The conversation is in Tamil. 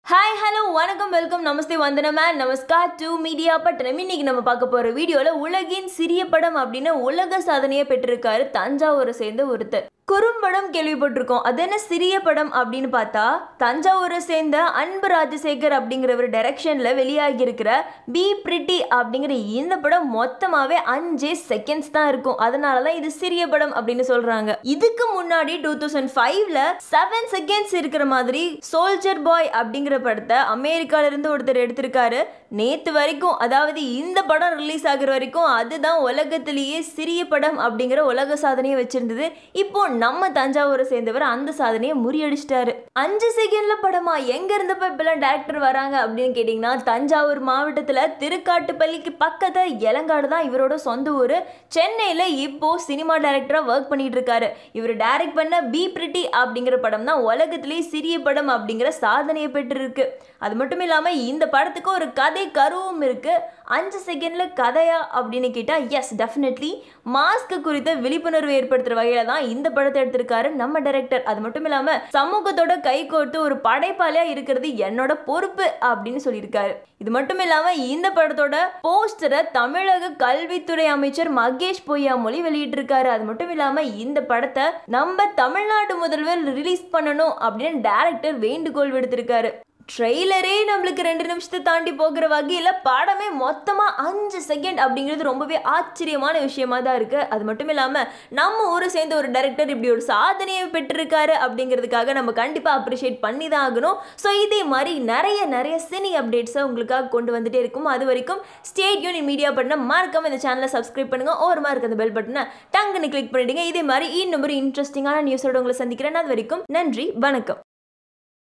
ஹாய் ஹலோ வணக்கம் வெல்கம் நமஸ்தே வந்தனமே நமஸ்கார் டு மீடியா பட்டணம் இன்னைக்கு நம்ம பார்க்க போகிற வீடியோவில் உலகின் சிறிய படம் அப்படின்னு உலக சாதனையை பெற்றிருக்காரு தஞ்சாவூரை சேர்ந்த ஒருத்தர் குறும்படம் கேள்விப்பட்டிருக்கோம் அது என்ன சிறிய படம் அப்படின்னு பார்த்தா தஞ்சாவூரை சேர்ந்த அன்பு ராஜசேகர் அப்படிங்கிறவர் டைரக்ஷனில் வெளியாகி இருக்கிற பி பிரிட்டி அப்படிங்கிற இந்த படம் மொத்தமாகவே அஞ்சே செகண்ட்ஸ் தான் இருக்கும் அதனால தான் இது சிறிய படம் அப்படின்னு சொல்கிறாங்க இதுக்கு முன்னாடி டூ தௌசண்ட் ஃபைவ்ல செவன் செகண்ட்ஸ் இருக்கிற மாதிரி சோல்ஜர் பாய் அப்படிங்கிற படத்தை அமெரிக்கால இருந்து ஒருத்தர் எடுத்திருக்காரு நேத்து வரைக்கும் அதாவது இந்த படம் ரிலீஸ் ஆகுற வரைக்கும் அதுதான் உலகத்திலேயே சிறிய படம் அப்படிங்கிற உலக சாதனையை வச்சிருந்தது இப்போ நம்ம தஞ்சாவூரை சேர்ந்தவர் அந்த சாதனையை முறியடிச்சிட்டாரு அஞ்சு செகண்ட்ல படமா எங்க இருந்தப்ப இப்பெல்லாம் டேரக்டர் வராங்க அப்படின்னு கேட்டிங்கன்னா தஞ்சாவூர் மாவட்டத்துல திருக்காட்டுப்பள்ளிக்கு பக்கத்துல எலங்காடு தான் இவரோட சொந்த ஊர் சென்னையில் இப்போ சினிமா டைரக்டராக ஒர்க் பண்ணிட்டு இருக்காரு இவர் டைரக்ட் பண்ண பி பிரிட்டி அப்படிங்கிற படம் தான் உலகத்திலேயே சிறிய படம் அப்படிங்கிற சாதனையை பெற்றிருக்கு அது மட்டும் இல்லாமல் இந்த படத்துக்கு ஒரு கதை கருவும் இருக்கு அஞ்சு செகண்ட்ல கதையா அப்படின்னு கேட்டால் எஸ் டெஃபினெட்லி மாஸ்க் குறித்த விழிப்புணர்வு ஏற்படுத்துற வகையில தான் இந்த படத்தை எடுத்திருக்காரு நம்ம டைரக்டர் அது மட்டும் இல்லாம சமூகத்தோட கை கோர்த்து ஒரு படைப்பாளியா இருக்கிறது என்னோட பொறுப்பு அப்படின்னு சொல்லியிருக்காரு இது மட்டும் இல்லாம இந்த படத்தோட போஸ்டரை தமிழக கல்வித்துறை அமைச்சர் மகேஷ் பொய்யாமொழி வெளியிட்டிருக்காரு அது மட்டும் இல்லாம இந்த படத்தை நம்ம தமிழ்நாடு முதல்வர் ரிலீஸ் பண்ணணும் அப்படின்னு டைரக்டர் வேண்டுகோள் விடுத்திருக்காரு ட்ரெய்லரே நம்மளுக்கு ரெண்டு நிமிஷத்தை தாண்டி போகிற வகையில் படமே மொத்தமாக அஞ்சு செகண்ட் அப்படிங்கிறது ரொம்பவே ஆச்சரியமான விஷயமா தான் இருக்குது அது மட்டும் இல்லாமல் நம்ம ஊரை சேர்ந்த ஒரு டைரக்டர் இப்படி ஒரு சாதனையை பெற்றிருக்காரு அப்படிங்கிறதுக்காக நம்ம கண்டிப்பாக அப்ரிஷியேட் பண்ணி தான் ஆகணும் ஸோ இதே மாதிரி நிறைய நிறைய சினி அப்டேட்ஸை உங்களுக்காக கொண்டு வந்துட்டே இருக்கும் அது வரைக்கும் ஸ்டேட் யூனியன் மீடியா பண்ண மறக்காம இந்த சேனலை சப்ஸ்கிரைப் பண்ணுங்க ஓரமாக இருக்க அந்த பெல் பட்டனை டங்குன்னு கிளிக் பண்ணிடுங்க இதே மாதிரி இன்னும் ஒரு இன்ட்ரெஸ்டிங்கான நியூஸோட உங்களை சந்திக்கிறேன் அது வரைக்கும் நன்றி வணக்கம்